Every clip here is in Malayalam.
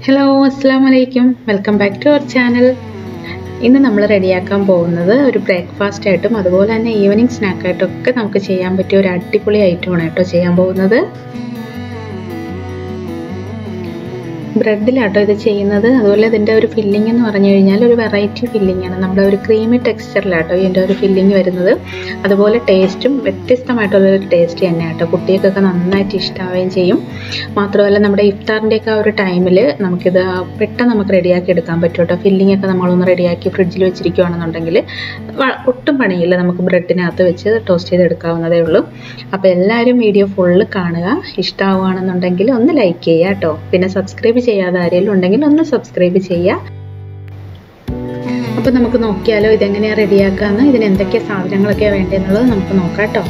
ഹലോ അസ്സാം വലൈക്കും welcome back to our channel ഇന്ന് നമ്മൾ റെഡിയാക്കാൻ പോകുന്നത് ഒരു ബ്രേക്ക്ഫാസ്റ്റ് ആയിട്ടും അതുപോലെ തന്നെ ഈവനിങ് സ്നാക്കായിട്ടും ഒക്കെ നമുക്ക് ചെയ്യാൻ പറ്റിയ ഒരു അടിപൊളി ഐറ്റമാണ് കേട്ടോ ചെയ്യാൻ പോകുന്നത് ബ്രെഡിലാട്ടോ ഇത് ചെയ്യുന്നത് അതുപോലെ ഇതിൻ്റെ ഒരു ഫില്ലിംഗ് എന്ന് പറഞ്ഞു കഴിഞ്ഞാൽ ഒരു വെറൈറ്റി ഫില്ലിംഗ് ആണ് നമ്മുടെ ഒരു ക്രീമി ടെക്സ്ചറിലാട്ടോ ഇതിൻ്റെ ഒരു ഫില്ലിംഗ് വരുന്നത് അതുപോലെ ടേസ്റ്റും വ്യത്യസ്തമായിട്ടുള്ള ഒരു ടേസ്റ്റ് തന്നെയാണ് കേട്ടോ കുട്ടികൾക്കൊക്കെ നന്നായിട്ട് ഇഷ്ടമാവുകയും ചെയ്യും മാത്രമല്ല നമ്മുടെ ഇഫ്താറിൻ്റെയൊക്കെ ആ ഒരു ടൈമിൽ നമുക്കിത് പെട്ടെന്ന് നമുക്ക് റെഡിയാക്കി എടുക്കാൻ പറ്റും കേട്ടോ ഫില്ലിംഗ് ഒക്കെ നമ്മളൊന്ന് റെഡിയാക്കി ഫ്രിഡ്ജിൽ വെച്ചിരിക്കുകയാണെന്നുണ്ടെങ്കിൽ ഒട്ടും പണിയില്ല നമുക്ക് ബ്രെഡിനകത്ത് വെച്ച് ടോസ്റ്റ് ചെയ്തെടുക്കാവുന്നതേ ഉള്ളൂ അപ്പോൾ എല്ലാവരും വീഡിയോ ഫുള്ള് കാണുക ഇഷ്ടമാവുകയാണെന്നുണ്ടെങ്കിൽ ഒന്ന് ലൈക്ക് ചെയ്യുക കേട്ടോ പിന്നെ സബ്സ്ക്രൈബ് ചെയ്യാതെ ആരെങ്കിലും ഉണ്ടെങ്കിൽ ഒന്ന് സബ്സ്ക്രൈബ് ചെയ്യുക അപ്പോൾ നമുക്ക് നോക്കിയാലോ ഇതെങ്ങനെയാണ് റെഡിയാക്കാമെന്ന് ഇതിന് എന്തൊക്കെ സാധനങ്ങളൊക്കെയാണ് വേണ്ടതെന്നുള്ളത് നമുക്ക് നോക്കാം കേട്ടോ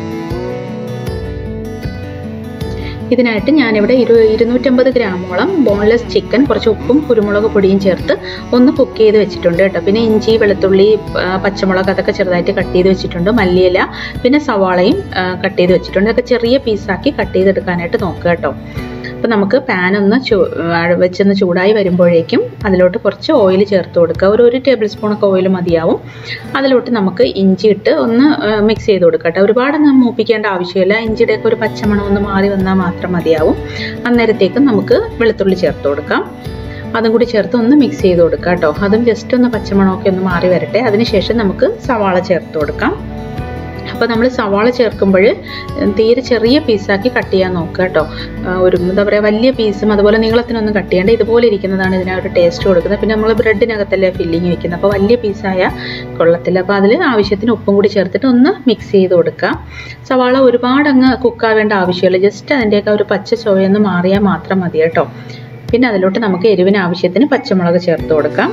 ഇതിനായിട്ട് ഞാനിവിടെ ഇരു ഇരുന്നൂറ്റമ്പത് ഗ്രാമോളം ബോൺലെസ് ചിക്കൻ കുറച്ച് ഉപ്പും കുരുമുളക് പൊടിയും ചേർത്ത് ഒന്ന് കുക്ക് ചെയ്ത് വെച്ചിട്ടുണ്ട് കേട്ടോ പിന്നെ ഇഞ്ചി വെളുത്തുള്ളി പച്ചമുളക് അതൊക്കെ ചെറുതായിട്ട് കട്ട് ചെയ്ത് വെച്ചിട്ടുണ്ട് മല്ലിയില പിന്നെ സവാളയും കട്ട് ചെയ്ത് വെച്ചിട്ടുണ്ട് അതൊക്കെ ചെറിയ പീസാക്കി കട്ട് ചെയ്തെടുക്കാനായിട്ട് നോക്കുക കേട്ടോ അപ്പോൾ നമുക്ക് പാൻ ഒന്ന് ചൂ വെച്ചൊന്ന് ചൂടായി വരുമ്പോഴേക്കും അതിലോട്ട് കുറച്ച് ഓയിൽ ചേർത്ത് കൊടുക്കുക ഒരു ഒരു ടേബിൾ സ്പൂണൊക്കെ ഓയിൽ മതിയാവും അതിലോട്ട് നമുക്ക് ഇഞ്ചി ഇട്ട് ഒന്ന് മിക്സ് ചെയ്ത് കൊടുക്കട്ടെ ഒരുപാടൊന്നും മൂപ്പിക്കേണ്ട ആവശ്യമില്ല ഇഞ്ചിയുടെയൊക്കെ ഒരു പച്ചമണം ഒന്ന് മാറി വന്നാൽ മാത്രം മതിയാവും അന്നേരത്തേക്കും നമുക്ക് വെളുത്തുള്ളി ചേർത്ത് കൊടുക്കാം അതും കൂടി ചേർത്ത് ഒന്ന് മിക്സ് ചെയ്ത് കൊടുക്കാം കേട്ടോ അതും ജസ്റ്റ് ഒന്ന് പച്ചമണമൊക്കെ ഒന്ന് മാറി വരട്ടെ അതിനുശേഷം നമുക്ക് സവാള ചേർത്ത് കൊടുക്കാം അപ്പോൾ നമ്മൾ സവാള ചേർക്കുമ്പോൾ തീരെ ചെറിയ പീസാക്കി കട്ട് ചെയ്യാൻ നോക്കുക കേട്ടോ ഒരു എന്താ പറയുക വലിയ പീസും അതുപോലെ നീളത്തിനൊന്നും കട്ട് ചെയ്യേണ്ട ഇതുപോലെ ഇരിക്കുന്നതാണ് ഇതിന് ഒരു ടേസ്റ്റ് കൊടുക്കുന്നത് പിന്നെ നമ്മൾ ബ്രെഡിനകത്തല്ലേ ഫില്ലിങ് വെക്കുന്നത് അപ്പോൾ വലിയ പീസായ കൊള്ളത്തില്ല അപ്പോൾ അതിൽ ആവശ്യത്തിന് ഉപ്പും കൂടി ചേർത്തിട്ട് ഒന്ന് മിക്സ് ചെയ്ത് കൊടുക്കുക സവാള ഒരുപാട് അങ്ങ് കുക്കാവേണ്ട ആവശ്യമില്ല ജസ്റ്റ് അതിൻ്റെയൊക്കെ ഒരു പച്ച ചുവയൊന്ന് മാറിയാൽ മാത്രം മതി കേട്ടോ പിന്നെ അതിലോട്ട് നമുക്ക് എരിവിന് ആവശ്യത്തിന് പച്ചമുളക് ചേർത്ത് കൊടുക്കാം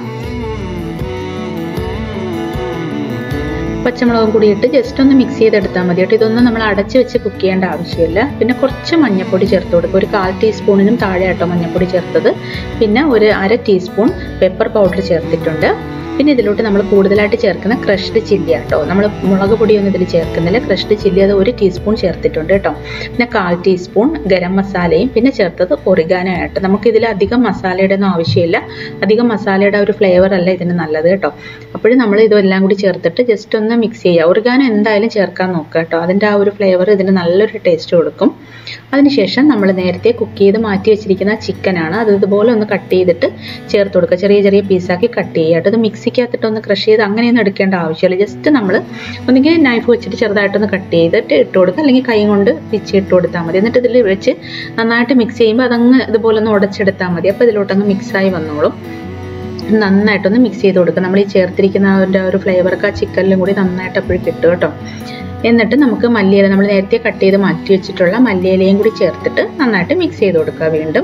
പച്ചമുളകും കൂടി ഇട്ട് ജസ്റ്റ് ഒന്ന് മിക്സ് ചെയ്തെടുത്താൽ മതി കേട്ടോ ഇതൊന്നും നമ്മൾ അടച്ച് വെച്ച് കുക്ക് ചെയ്യേണ്ട ആവശ്യമില്ല പിന്നെ കുറച്ച് മഞ്ഞൾപ്പൊടി ചേർത്ത് കൊടുക്കുക ഒരു കാൽ ടീസ്പൂണിനും താഴെ കേട്ടോ മഞ്ഞൾപ്പൊടി ചേർത്തത് പിന്നെ ഒരു അര ടീസ്പൂൺ പെപ്പർ പൗഡർ ചേർത്തിട്ടുണ്ട് പിന്നെ ഇതിലോട്ട് നമ്മൾ കൂടുതലായിട്ട് ചേർക്കുന്ന ക്രഷ്ഡ് ചില്ലി കേട്ടോ നമ്മൾ മുളക് പൊടിയൊന്നും ഇതിൽ ചേർക്കുന്നില്ല ക്രഷ്ഡ് ചില്ലി അത് ഒരു ടീസ്പൂൺ ചേർത്തിട്ടുണ്ട് കേട്ടോ പിന്നെ കാൽ ടീസ്പൂൺ ഗരം മസാലയും പിന്നെ ചേർത്തത് ഒറിഗാനോ ആയിട്ട് നമുക്ക് ഇതിൽ അധികം മസാലയുടെ ഒന്നും ആവശ്യമില്ല അധികം മസാലയുടെ ഒരു ഫ്ലേവർ അല്ല ഇതിന് നല്ലത് കേട്ടോ അപ്പോഴും നമ്മൾ ഇതെല്ലാം കൂടി ചേർത്തിട്ട് ജസ്റ്റ് ഒന്ന് മിക്സ് ചെയ്യുക ഒറിഗാനോ എന്തായാലും ചേർക്കാൻ നോക്കുക കേട്ടോ അതിൻ്റെ ആ ഒരു ഫ്ലേവർ ഇതിന് നല്ലൊരു ടേസ്റ്റ് കൊടുക്കും അതിനുശേഷം നമ്മൾ നേരത്തെ കുക്ക് ചെയ്ത് മാറ്റി വെച്ചിരിക്കുന്ന ചിക്കനാണ് അത് ഇതുപോലെ ഒന്ന് കട്ട് ചെയ്തിട്ട് ചേർത്ത് കൊടുക്കുക ചെറിയ ചെറിയ പീസാക്കി കട്ട് ചെയ്യുക കേട്ടോ അത് മിക്സിക്കകത്തിട്ട് ഒന്ന് ക്രഷ് ചെയ്ത് അങ്ങനെയൊന്നും എടുക്കേണ്ട ആവശ്യമില്ല ജസ്റ്റ് നമ്മൾ ഒന്നുകിൽ നൈഫ് വെച്ചിട്ട് ചെറുതായിട്ടൊന്ന് കട്ട് ചെയ്തിട്ട് ഇട്ട് കൊടുക്കുക അല്ലെങ്കിൽ കൈ കൊണ്ട് പിച്ച് ഇട്ട് കൊടുത്താൽ മതി എന്നിട്ട് ഇതിൽ വെച്ച് നന്നായിട്ട് മിക്സ് ചെയ്യുമ്പോൾ അതങ്ങ് ഇതുപോലെ ഒന്ന് ഉടച്ചെടുത്താൽ മതി അപ്പോൾ ഇതിലോട്ടങ്ങ് മിക്സായി വന്നോളും നന്നായിട്ടൊന്ന് മിക്സ് ചെയ്ത് കൊടുക്കുക നമ്മൾ ഈ ചേർത്തിരിക്കുന്ന അതിൻ്റെ ഒരു ഫ്ലേവറൊക്കെ ആ ചിക്കനിലും കൂടി നന്നായിട്ട് അപ്പോഴും കിട്ടും കേട്ടോ എന്നിട്ട് നമുക്ക് മല്ലിയില നമ്മൾ നേരത്തെ കട്ട് ചെയ്ത് മാറ്റി വെച്ചിട്ടുള്ള മല്ലിയിലയും കൂടി ചേർത്തിട്ട് നന്നായിട്ട് മിക്സ് ചെയ്ത് കൊടുക്കുക വീണ്ടും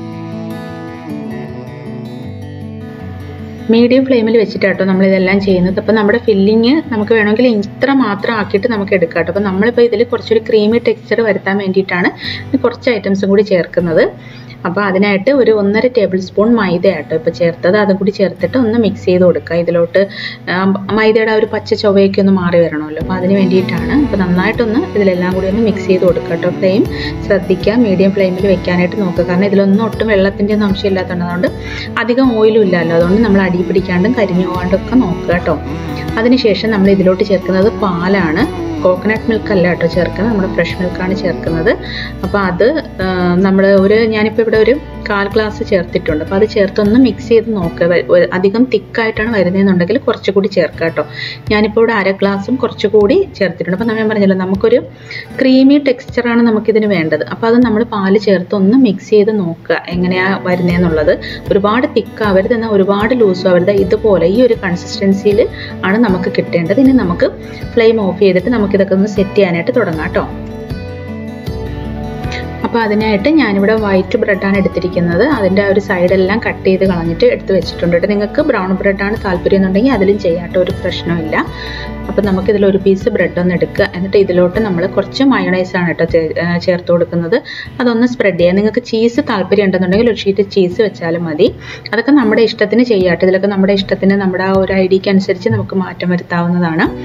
മീഡിയം ഫ്ലെയിമിൽ വെച്ചിട്ടാട്ടോ നമ്മൾ ഇതെല്ലാം ചെയ്യുന്നത് അപ്പോൾ നമ്മുടെ ഫില്ലിങ് നമുക്ക് വേണമെങ്കിൽ ഇത്ര മാത്രം ആക്കിയിട്ട് നമുക്ക് എടുക്കാം കേട്ടോ അപ്പോൾ നമ്മളിപ്പോൾ ഇതിൽ കുറച്ചൊരു ക്രീമി ടെക്സ്ചർ വരുത്താൻ വേണ്ടിയിട്ടാണ് കുറച്ച് ഐറ്റംസും കൂടി ചേർക്കുന്നത് അപ്പോൾ അതിനായിട്ട് ഒരു ഒന്നര ടേബിൾ സ്പൂൺ മൈദ ആട്ടോ ഇപ്പോൾ ചേർത്തത് അതും കൂടി ചേർത്തിട്ട് ഒന്ന് മിക്സ് ചെയ്ത് കൊടുക്കുക ഇതിലോട്ട് മൈദയുടെ ആ ഒരു പച്ച ചൊവയൊക്കെ ഒന്ന് മാറി വരണമല്ലോ അപ്പോൾ അതിന് വേണ്ടിയിട്ടാണ് അപ്പോൾ നന്നായിട്ടൊന്ന് ഇതിലെല്ലാം കൂടി ഒന്ന് മിക്സ് ചെയ്ത് കൊടുക്കുക കേട്ടോ ഫ്ലെയിം ശ്രദ്ധിക്കുക മീഡിയം ഫ്ലെയിമിൽ വെക്കാനായിട്ട് നോക്കുക കാരണം ഇതിലൊന്നും ഒട്ടും വെള്ളത്തിൻ്റെ ഒന്നും അംശം ഇല്ലാത്തതുകൊണ്ട് അതുകൊണ്ട് അധികം ഓയിലും ഇല്ലല്ലോ അതുകൊണ്ട് നമ്മൾ അടി പിടിക്കാണ്ടും കരിഞ്ഞു പോകാണ്ടൊക്കെ നോക്കുക കേട്ടോ അതിനുശേഷം നമ്മൾ ഇതിലോട്ട് ചേർക്കുന്നത് പാലാണ് കോക്കനട്ട് മിൽക്ക് അല്ല കേട്ടോ ചേർക്കുന്നത് നമ്മുടെ ഫ്രഷ് മിൽക്കാണ് ചേർക്കുന്നത് അപ്പോൾ അത് നമ്മൾ ഒരു ഞാനിപ്പോൾ ഇവിടെ ഒരു കാൽ ഗ്ലാസ് ചേർത്തിട്ടുണ്ട് അപ്പോൾ അത് ചേർത്തൊന്ന് മിക്സ് ചെയ്ത് നോക്കുക അധികം തിക്കായിട്ടാണ് വരുന്നതെന്നുണ്ടെങ്കിൽ കുറച്ചുകൂടി ചേർക്കുക കേട്ടോ ഞാനിപ്പോൾ ഇവിടെ അര ഗ്ലാസും കുറച്ചുകൂടി ചേർത്തിട്ടുണ്ട് അപ്പോൾ ഞാൻ പറഞ്ഞല്ലോ നമുക്കൊരു ക്രീമി ടെക്സ്ചറാണ് നമുക്കിതിന് വേണ്ടത് അപ്പോൾ അത് നമ്മൾ പാല് ചേർത്ത് ഒന്ന് മിക്സ് ചെയ്ത് നോക്കുക എങ്ങനെയാണ് വരുന്നതെന്നുള്ളത് ഒരുപാട് തിക്കാവരുത് എന്നാൽ ഒരുപാട് ലൂസും ആവരുത് ഇതുപോലെ ഈ ഒരു കൺസിസ്റ്റൻസിയിൽ ആണ് നമുക്ക് കിട്ടേണ്ടത് ഇനി നമുക്ക് ഫ്ലെയിം ഓഫ് ചെയ്തിട്ട് നമുക്കിതൊക്കെ ഒന്ന് സെറ്റ് ചെയ്യാനായിട്ട് തുടങ്ങാം കേട്ടോ അപ്പോൾ അതിനായിട്ട് ഞാനിവിടെ വൈറ്റ് ബ്രെഡാണ് എടുത്തിരിക്കുന്നത് അതിൻ്റെ ആ ഒരു സൈഡെല്ലാം കട്ട് ചെയ്ത് കളഞ്ഞിട്ട് എടുത്ത് വെച്ചിട്ടുണ്ട് നിങ്ങൾക്ക് ബ്രൗൺ ബ്രെഡാണ് താല്പര്യം എന്നുണ്ടെങ്കിൽ അതിലും ചെയ്യാട്ടോ ഒരു പ്രശ്നമില്ല അപ്പോൾ നമുക്കിതിൽ ഒരു പീസ് ബ്രെഡ് ഒന്ന് എടുക്കുക എന്നിട്ട് ഇതിലോട്ട് നമ്മൾ കുറച്ച് മയോണൈസാണ് കേട്ടോ ചേർത്ത് കൊടുക്കുന്നത് അതൊന്ന് സ്പ്രെഡ് ചെയ്യുക നിങ്ങൾക്ക് ചീസ് താല്പര്യം ഉണ്ടെന്നുണ്ടെങ്കിൽ ഒരു ഷീറ്റ് ചീസ് വെച്ചാലും മതി അതൊക്കെ നമ്മുടെ ഇഷ്ടത്തിന് ചെയ്യാട്ടോ ഇതിലൊക്കെ നമ്മുടെ ഇഷ്ടത്തിന് നമ്മുടെ ആ ഒരു ഐഡിയക്ക് അനുസരിച്ച് നമുക്ക് മാറ്റം വരുത്താവുന്നതാണ്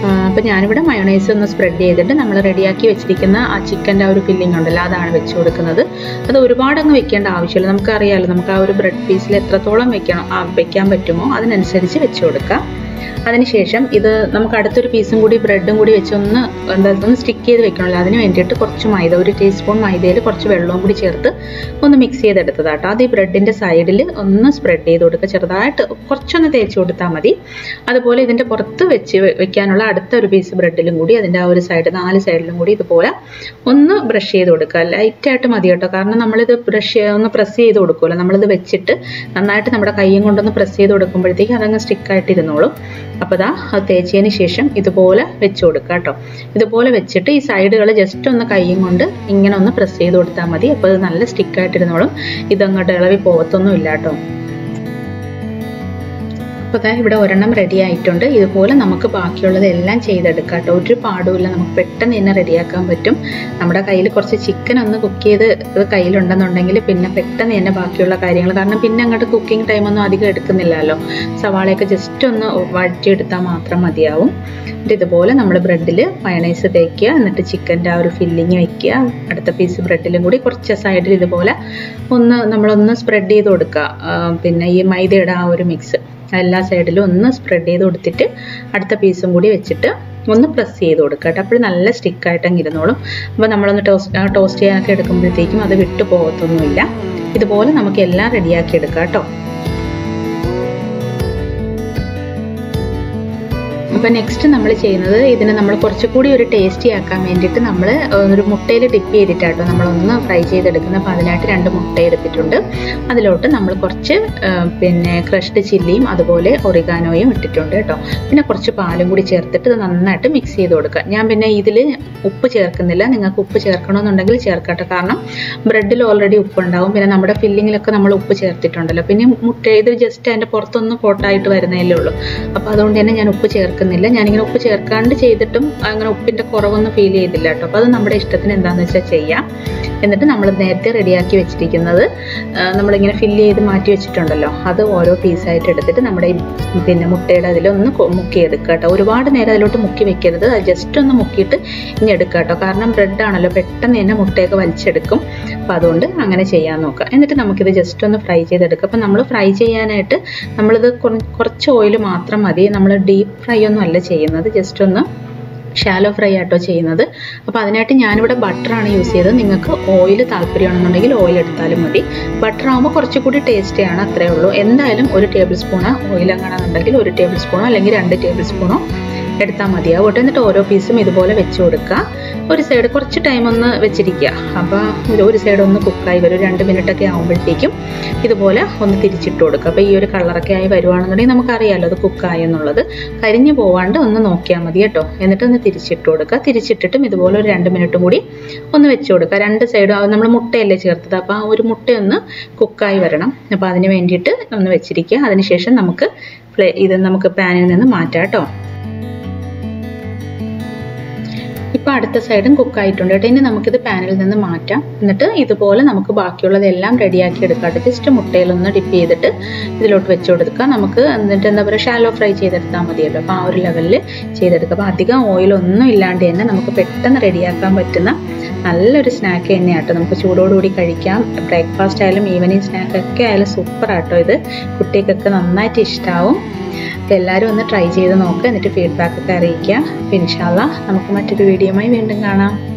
അപ്പോൾ ഞാനിവിടെ മയോണൈസ് ഒന്ന് സ്പ്രെഡ് ചെയ്തിട്ട് നമ്മൾ റെഡിയാക്കി വെച്ചിരിക്കുന്ന ആ ചിക്കൻ്റെ ആ ഒരു ഫില്ലിംഗ് ഉണ്ടല്ലോ അതാണ് വെച്ച് കൊടുക്കുന്നത് അത് ഒരുപാട് അങ്ങ് വെക്കേണ്ട ആവശ്യമില്ല നമുക്കറിയാമല്ലോ നമുക്ക് ആ ഒരു ബ്രെഡ് പീസിൽ എത്രത്തോളം വെക്കണം ആ വെക്കാൻ പറ്റുമോ അതിനനുസരിച്ച് വെച്ച് കൊടുക്കാം അതിനുശേഷം ഇത് നമുക്ക് അടുത്തൊരു പീസും കൂടി ബ്രെഡും കൂടി വെച്ച് ഒന്ന് എന്താ ഒന്ന് സ്റ്റിക്ക് ചെയ്ത് വെക്കണമല്ലോ അതിന് വേണ്ടിയിട്ട് കുറച്ച് മൈദ ഒരു ടീസ്പൂൺ മൈദയിൽ കുറച്ച് വെള്ളവും കൂടി ചേർത്ത് ഒന്ന് മിക്സ് ചെയ്തെടുത്തതാട്ടോ അത് ഈ ബ്രെഡിൻ്റെ സൈഡിൽ ഒന്ന് സ്പ്രെഡ് ചെയ്ത് കൊടുക്കുക ചെറുതായിട്ട് കുറച്ചൊന്ന് തേച്ച് കൊടുത്താൽ മതി അതുപോലെ ഇതിൻ്റെ പുറത്ത് വെച്ച് വെക്കാനുള്ള അടുത്ത ഒരു പീസ് ബ്രെഡിലും കൂടി അതിൻ്റെ ആ ഒരു സൈഡ് നാല് സൈഡിലും കൂടി ഇതുപോലെ ഒന്ന് ബ്രഷ് ചെയ്ത് കൊടുക്കുക ലൈറ്റായിട്ട് മതി കേട്ടോ കാരണം നമ്മളിത് ബ്രഷ് ഒന്ന് പ്രസ് ചെയ്ത് കൊടുക്കുമല്ലോ നമ്മളിത് വെച്ചിട്ട് നന്നായിട്ട് നമ്മുടെ കൈയും കൊണ്ടൊന്ന് പ്രസ് ചെയ്ത് കൊടുക്കുമ്പോഴത്തേക്ക് അതങ്ങ് സ്റ്റിക്കായിട്ട് ഇരുന്നോളും അപ്പോൾ ദാ അത് തേച്ചതിന് ശേഷം ഇതുപോലെ വെച്ച് കൊടുക്കുക കേട്ടോ ഇതുപോലെ വെച്ചിട്ട് ഈ സൈഡുകൾ ജസ്റ്റ് ഒന്ന് കൈയും കൊണ്ട് ഇങ്ങനെ ഒന്ന് പ്രസ് ചെയ്ത് കൊടുത്താൽ മതി അപ്പോൾ അത് നല്ല സ്റ്റിക്കായിട്ടിരുന്നോളും ഇതങ്ങോട്ട് ഇളവി പോകത്തൊന്നും ഇല്ല കേട്ടോ അപ്പോൾ ദാ ഇവിടെ ഒരെണ്ണം റെഡി ആയിട്ടുണ്ട് ഇതുപോലെ നമുക്ക് ബാക്കിയുള്ളത് എല്ലാം ചെയ്തെടുക്കാം കേട്ടോ ഒരു പാടുമില്ല നമുക്ക് പെട്ടെന്ന് തന്നെ റെഡിയാക്കാൻ പറ്റും നമ്മുടെ കയ്യിൽ കുറച്ച് ചിക്കൻ ഒന്ന് കുക്ക് ചെയ്ത് കയ്യിലുണ്ടെന്നുണ്ടെങ്കിൽ പിന്നെ പെട്ടെന്ന് തന്നെ ബാക്കിയുള്ള കാര്യങ്ങൾ കാരണം പിന്നെ അങ്ങോട്ട് കുക്കിംഗ് ടൈമൊന്നും അധികം എടുക്കുന്നില്ലല്ലോ സവാളയൊക്കെ ജസ്റ്റ് ഒന്ന് വഴറ്റിയെടുത്താൽ മാത്രം മതിയാവും എന്നിട്ട് ഇതുപോലെ നമ്മൾ ബ്രെഡിൽ മയണൈസ് തേക്കുക എന്നിട്ട് ചിക്കൻ്റെ ആ ഒരു ഫില്ലിങ് വെക്കുക അടുത്ത പീസ് ബ്രെഡിലും കൂടി കുറച്ച് സൈഡിൽ ഇതുപോലെ ഒന്ന് നമ്മളൊന്ന് സ്പ്രെഡ് ചെയ്ത് കൊടുക്കുക പിന്നെ ഈ മൈദയുടെ ആ ഒരു മിക്സ് എല്ലാ സൈഡിലും ഒന്ന് സ്പ്രെഡ് ചെയ്ത് കൊടുത്തിട്ട് അടുത്ത പീസും കൂടി വെച്ചിട്ട് ഒന്ന് പ്രസ് ചെയ്ത് കൊടുക്കുക കേട്ടോ അപ്പോൾ നല്ല സ്റ്റിക്കായിട്ട് അങ്ങ് ഇരുന്നോളും അപ്പോൾ നമ്മളൊന്ന് ടോസ്റ്റ് ടോസ്റ്റ് ചെയ്യാനൊക്കെ എടുക്കുമ്പോഴത്തേക്കും അത് വിട്ടു പോകത്തൊന്നുമില്ല ഇതുപോലെ നമുക്ക് എല്ലാം റെഡിയാക്കി എടുക്കാം കേട്ടോ അപ്പോൾ നെക്സ്റ്റ് നമ്മൾ ചെയ്യുന്നത് ഇതിനെ നമ്മൾ കുറച്ചുകൂടി ഒരു ടേസ്റ്റി ആക്കാൻ വേണ്ടിയിട്ട് നമ്മൾ ഒരു മുട്ടയിൽ ഡിപ്പ് ചെയ്തിട്ടാട്ടോ നമ്മളൊന്ന് ഫ്രൈ ചെയ്തെടുക്കുന്നത് അപ്പോൾ അതിനായിട്ട് രണ്ട് മുട്ട എടുത്തിട്ടുണ്ട് അതിലോട്ട് നമ്മൾ കുറച്ച് പിന്നെ ക്രഷ്ഡ് ചില്ലിയും അതുപോലെ ഒറിഗാനോയും ഇട്ടിട്ടുണ്ട് കേട്ടോ പിന്നെ കുറച്ച് പാലും കൂടി ചേർത്തിട്ട് ഇത് നന്നായിട്ട് മിക്സ് ചെയ്ത് കൊടുക്കുക ഞാൻ പിന്നെ ഇതിൽ ഉപ്പ് ചേർക്കുന്നില്ല നിങ്ങൾക്ക് ഉപ്പ് ചേർക്കണമെന്നുണ്ടെങ്കിൽ ചേർക്കട്ടെ കാരണം ബ്രെഡിൽ ഓൾറെഡി ഉപ്പ് ഉണ്ടാവും പിന്നെ നമ്മുടെ ഫില്ലിങ്ങിലൊക്കെ നമ്മൾ ഉപ്പ് ചേർത്തിട്ടുണ്ടല്ലോ പിന്നെ മുട്ട ഇത് ജസ്റ്റ് അതിൻ്റെ പുറത്തൊന്ന് കോട്ടായിട്ട് വരുന്നതല്ലേ ഉള്ളൂ അപ്പോൾ അതുകൊണ്ട് തന്നെ ഞാൻ ഉപ്പ് ചേർക്കുന്നില്ല ഞാനിങ്ങനെ ഉപ്പ് ചേർക്കാണ്ട് ചെയ്തിട്ടും അങ്ങനെ ഉപ്പിൻ്റെ കുറവൊന്നും ഫീൽ ചെയ്തില്ല കേട്ടോ അപ്പോൾ അത് നമ്മുടെ ഇഷ്ടത്തിന് എന്താണെന്ന് വെച്ചാൽ ചെയ്യാം എന്നിട്ട് നമ്മൾ നേരത്തെ റെഡിയാക്കി വെച്ചിരിക്കുന്നത് നമ്മളിങ്ങനെ ഫില്ല് ചെയ്ത് മാറ്റി വെച്ചിട്ടുണ്ടല്ലോ അത് ഓരോ പീസായിട്ട് എടുത്തിട്ട് നമ്മുടെ ഈ പിന്നെ മുട്ടയുടെ അതിലൊന്ന് മുക്കിയെടുക്കുക കേട്ടോ ഒരുപാട് നേരം അതിലോട്ട് മുക്കി വെക്കരുത് അത് ജസ്റ്റ് ഒന്ന് മുക്കിയിട്ട് ഇനി എടുക്കുക കേട്ടോ കാരണം ബ്രെഡ് ആണല്ലോ പെട്ടെന്ന് തന്നെ മുട്ടയൊക്കെ വലിച്ചെടുക്കും അപ്പോൾ അതുകൊണ്ട് അങ്ങനെ ചെയ്യാൻ നോക്കുക എന്നിട്ട് നമുക്കിത് ജസ്റ്റ് ഒന്ന് ഫ്രൈ ചെയ്തെടുക്കുക അപ്പോൾ നമ്മൾ ഫ്രൈ ചെയ്യാനായിട്ട് നമ്മളിത് കുറച്ച് ഓയിൽ മാത്രം മതി നമ്മൾ ഡീപ്പ് ഫ്രൈ ഒന്നും അല്ല ചെയ്യുന്നത് ജസ്റ്റ് ഒന്ന് ഷാലോ ഫ്രൈ ആട്ടോ ചെയ്യുന്നത് അപ്പോൾ അതിനായിട്ട് ഞാനിവിടെ ബട്ടറാണ് യൂസ് ചെയ്തത് നിങ്ങൾക്ക് ഓയിൽ താല്പര്യമാണെന്നുണ്ടെങ്കിൽ ഓയിൽ എടുത്താലും മതി ബട്ടർ ആകുമ്പോൾ കുറച്ചുകൂടി ടേസ്റ്റിയാണ് അത്രേ ഉള്ളൂ എന്തായാലും ഒരു ടേബിൾ സ്പൂണ് ഓയിൽ എങ്ങനെയാണെന്നുണ്ടെങ്കിൽ ഒരു ടേബിൾ സ്പൂണോ അല്ലെങ്കിൽ രണ്ട് ടേബിൾ സ്പൂണോ എടുത്താൽ മതിയാവും കേട്ടോ എന്നിട്ട് ഓരോ പീസും ഇതുപോലെ വെച്ച് കൊടുക്കുക ഒരു സൈഡ് കുറച്ച് ടൈം ഒന്ന് വെച്ചിരിക്കുക അപ്പോൾ ഒരു സൈഡ് ഒന്ന് കുക്കായി വരും രണ്ട് മിനിറ്റൊക്കെ ആകുമ്പോഴത്തേക്കും ഇതുപോലെ ഒന്ന് തിരിച്ചിട്ട് കൊടുക്കുക അപ്പോൾ ഈ ഒരു കളറൊക്കെ ആയി വരുവാണെന്നുണ്ടെങ്കിൽ നമുക്കറിയാമല്ലോ അത് കുക്കായി എന്നുള്ളത് കരിഞ്ഞു പോവാണ്ട് ഒന്ന് നോക്കിയാൽ മതി കേട്ടോ എന്നിട്ട് ഒന്ന് തിരിച്ചിട്ട് കൊടുക്കുക തിരിച്ചിട്ടിട്ടും ഇതുപോലെ ഒരു രണ്ട് മിനിറ്റും കൂടി ഒന്ന് വെച്ച് കൊടുക്കുക രണ്ട് സൈഡും നമ്മൾ മുട്ടയല്ലേ ചേർത്തത് അപ്പോൾ ആ ഒരു മുട്ടയൊന്ന് കുക്കായി വരണം അപ്പോൾ അതിന് വേണ്ടിയിട്ട് ഒന്ന് വെച്ചിരിക്കുക അതിനുശേഷം നമുക്ക് ഇത് നമുക്ക് പാനിൽ നിന്ന് മാറ്റാം കേട്ടോ ഇപ്പോൾ അടുത്ത സൈഡും കുക്ക് ആയിട്ടുണ്ട് കേട്ടോ ഇനി നമുക്കിത് പാനിൽ നിന്ന് മാറ്റാം എന്നിട്ട് ഇതുപോലെ നമുക്ക് ബാക്കിയുള്ളതെല്ലാം റെഡിയാക്കി എടുക്കാം ജസ്റ്റ് മുട്ടയിലൊന്ന് ഡിപ്പ് ചെയ്തിട്ട് ഇതിലോട്ട് വെച്ച് കൊടുക്കുക നമുക്ക് എന്നിട്ട് എന്താ പറയുക ഷാലോ ഫ്രൈ ചെയ്തെടുത്താൽ മതിയല്ലോ അപ്പോൾ ആ ഒരു ലെവലിൽ ചെയ്തെടുക്കുക അപ്പോൾ അധികം ഓയിലൊന്നും ഇല്ലാണ്ട് തന്നെ നമുക്ക് പെട്ടെന്ന് റെഡിയാക്കാൻ പറ്റുന്ന നല്ലൊരു സ്നാക്ക് തന്നെയാട്ടോ നമുക്ക് ചൂടോടുകൂടി കഴിക്കാം ബ്രേക്ക്ഫാസ്റ്റ് ആയാലും ഈവനിങ് സ്നാക്ക് ഒക്കെ ആയാലും സൂപ്പർ ആട്ടോ ഇത് കുട്ടികൾക്കൊക്കെ നന്നായിട്ട് ഇഷ്ടമാവും അപ്പോൾ എല്ലാവരും ഒന്ന് ട്രൈ ചെയ്ത് നോക്കുക എന്നിട്ട് ഫീഡ്ബാക്ക് ഒക്കെ അറിയിക്കുക പിന്നെ ഇൻഷാല്ല നമുക്ക് മറ്റൊരു വീഡിയോയുമായി വീണ്ടും കാണാം